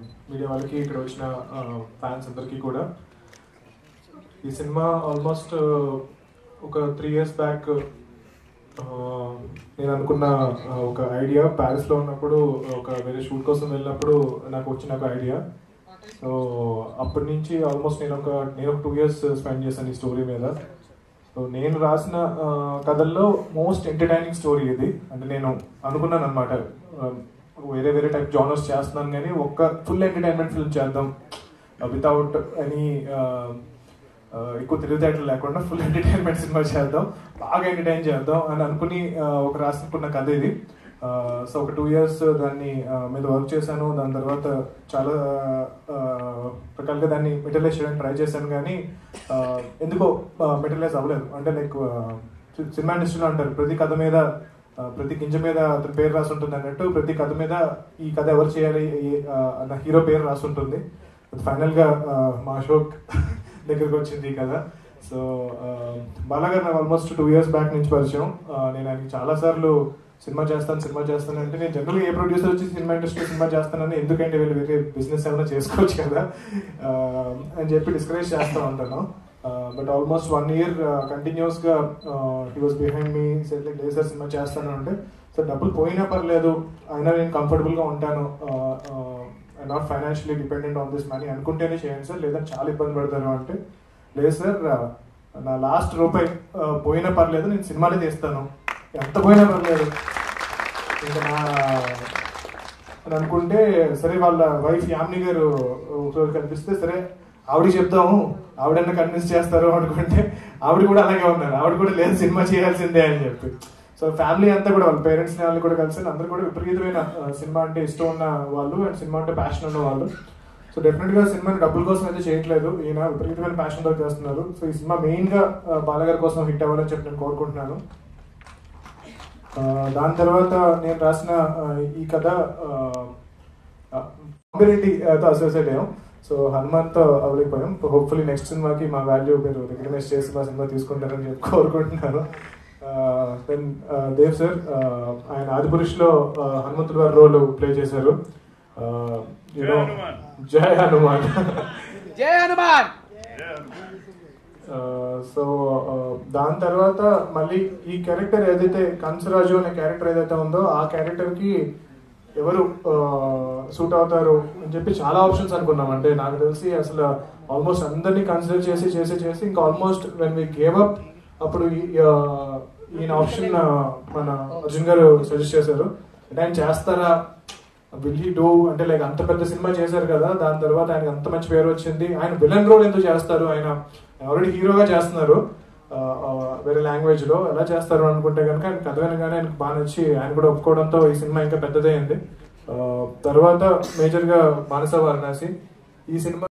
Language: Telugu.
మీడియా వాళ్ళకి ఇక్కడ వచ్చిన ఫ్యాన్స్ అందరికీ కూడా ఈ సినిమా ఆల్మోస్ట్ ఒక త్రీ ఇయర్స్ బ్యాక్ నేను అనుకున్న ఆ, ఒక ఐడియా ప్యారిస్లో ఉన్నప్పుడు ఒక వేరే షూట్ కోసం వెళ్ళినప్పుడు నాకు వచ్చిన ఒక ఐడియా సో అప్పటి నుంచి ఆల్మోస్ట్ నేను ఒక నేను ఒక టూ ఇయర్స్ స్పెండ్ చేశాను ఈ స్టోరీ మీద సో నేను రాసిన ఆ, కథల్లో మోస్ట్ ఎంటర్టైనింగ్ స్టోరీ ఇది అంటే నేను అనుకున్నాను అనమాట వేరే వేరే టైప్ జానర్స్ చేస్తున్నాను కానీ ఒక్క ఫుల్ ఎంటర్టైన్మెంట్ ఫిల్మ్ చేద్దాం వితౌట్ ఎనీ ఎక్కువ తెలివితేటలు లేకుండా ఫుల్ ఎంటర్టైన్మెంట్ సినిమా చేద్దాం బాగా ఎంటర్టైన్ చేద్దాం అని అనుకుని ఆ, ఒక రాసుకున్న కథ ఇది సో ఒక టూ ఇయర్స్ దాన్ని ఆ, మీద వర్క్ చేశాను దాని తర్వాత చాలా ఆ, రకాలుగా దాన్ని మెటీరియలైజ్ చేయడానికి ట్రై చేశాను కానీ ఆ, ఎందుకో మెటీరియలైజ్ అవ్వలేదు అంటే లైక్ సినిమా ఇండస్ట్రీలో అంటారు ప్రతి కథ మీద ఆ, ప్రతి గింజ మీద అతని పేరు రాసి ఉంటుంది అన్నట్టు ప్రతి కథ మీద ఈ కథ ఎవరు చేయాలి ఈ- ఆ, అన్న హీరో పేరు రాసి ఉంటుంది ఫైనల్ గా ఆ, మా అశోక్ దగ్గరకు వచ్చింది ఈ కథ సో బాలాగారు నాకు ఆల్మోస్ట్ టూ ఇయర్స్ బ్యాక్ నుంచి పరిచయం ఆ, నేను ఆయనకి చాలా సార్లు సినిమా చేస్తాను సినిమా చేస్తాను అంటే నేను జనరల్గా ఏ ప్రొడ్యూసర్ వచ్చి సినిమా ఇండస్ట్రీ సినిమా చేస్తానని ఎందుకంటే వీళ్ళు వేరే బిజినెస్ ఏమైనా చేసుకోవచ్చు కదా ఆ, అని చెప్పి డిస్కరేజ్ చేస్తూ ఉంటాను but almost one year continuous గా he was behind me set like laser cinema చేస్తాను అంటే సో డబ్బులు పోయినా పర్లేదు అయినా నేను కంఫర్టబుల్ గా ఉంటాను not financially dependent on this money అనుకుంటేనే చేయండి సార్ లేదా చాలా ఇబ్బంది పడతారు అంటే లేదు సార్ నా లాస్ట్ రూపాయి ఆ, పోయినా పర్లేదు నేను సినిమానే తీస్తాను ఎంత పోయినా పర్లేదు ఇంకా నా అని అనుకుంటే సరే వాళ్ళ వైఫ్ యామిని గారు ఒకరోజు కనిపిస్తే సరే ఆవిడకి చెప్తాము ఆవిడన్నా కన్విన్స్ చేస్తారు అనుకుంటే ఆవిడ కూడా అలాగే ఉన్నారు ఆవిడ కూడా లేదు సినిమా చేయాల్సిందే అని చెప్పి సో ఫ్యామిలీ అంతా కూడా వాళ్ళ పేరెంట్స్ వాళ్ళు కూడా కలిసి అందరూ కూడా విపరీతమైన ఆ, సినిమా అంటే ఇష్టం ఉన్న వాళ్ళు అండ్ సినిమా అంటే ప్యాషన్ ఉన్న వాళ్ళు సో డెఫినెట్ గా సినిమాని డబ్బుల కోసం అయితే చేయట్లేదు ఈయన విపరీతమైన ప్యాషన్ తో చేస్తున్నారు సో ఈ సినిమా మెయిన్ గా ఆ, బాలగారి కోసం హిట్ అవ్వాలని చెప్పి నేను కోరుకుంటున్నాను ఆ, దాని తర్వాత నేను రాసిన ఆ, ఈ కథ తో అసోసియేట్ అయ్యాం సో హనుమాన్తో అవ్వలేకపోయాం హోప్ఫుల్లీ నెక్స్ట్ సినిమాకి మా వాల్యూ మీరు రికగ్నైజ్ చేసి మా సినిమా తీసుకుంటారని చెప్పి కోరుకుంటున్నాను దెన్ దేవ్ సార్ ఆయన ఆదిపురుషులో ఆ, హనుమంతుడు గారి రోల్ ప్లే చేశారు ఆ, you know, జై హనుమాన్ జై హనుమాన్ సో దాని తర్వాత మళ్ళీ ఈ క్యారెక్టర్ ఏదైతే కంసరాజు అనే క్యారెక్టర్ ఏదైతే ఉందో ఆ క్యారెక్టర్ కి ఎవరు సూట్ అవుతారు అని చెప్పి చాలా ఆప్షన్స్ అనుకున్నాం అంటే నాకు తెలిసి అసలు ఆల్మోస్ట్ అందరినీ కన్సిడర్ చేసి చేసి చేసి ఇంకా almost when we gave up అప్పుడు ఈ- ఆ, ఈయన ఆప్షన్ మన అర్జున్ గారు సజెస్ట్ చేశారు అంటే ఆయన చేస్తారా విల్ హీ డూ అంటే లైక్ అంత పెద్ద సినిమా చేశారు కదా దాని తర్వాత ఆయనకి అంత మంచి పేరు వచ్చింది ఆయన విలన్ రోల్ ఎందుకు చేస్తారు ఆయన ఆల్రెడీ హీరోగా చేస్తున్నారు ఆ, ఆ, వేరే లాంగ్వేజ్ లో ఎలా చేస్తారు అనుకుంటే కనుక ఆయన కథ వినగానే ఆయనకు బాగా నచ్చి ఆయన కూడా ఒప్పుకోవడంతో ఈ సినిమా ఇంకా పెద్దదైంది ఆ, తర్వాత మేజర్ గా మానస వారణాసి ఈ సినిమా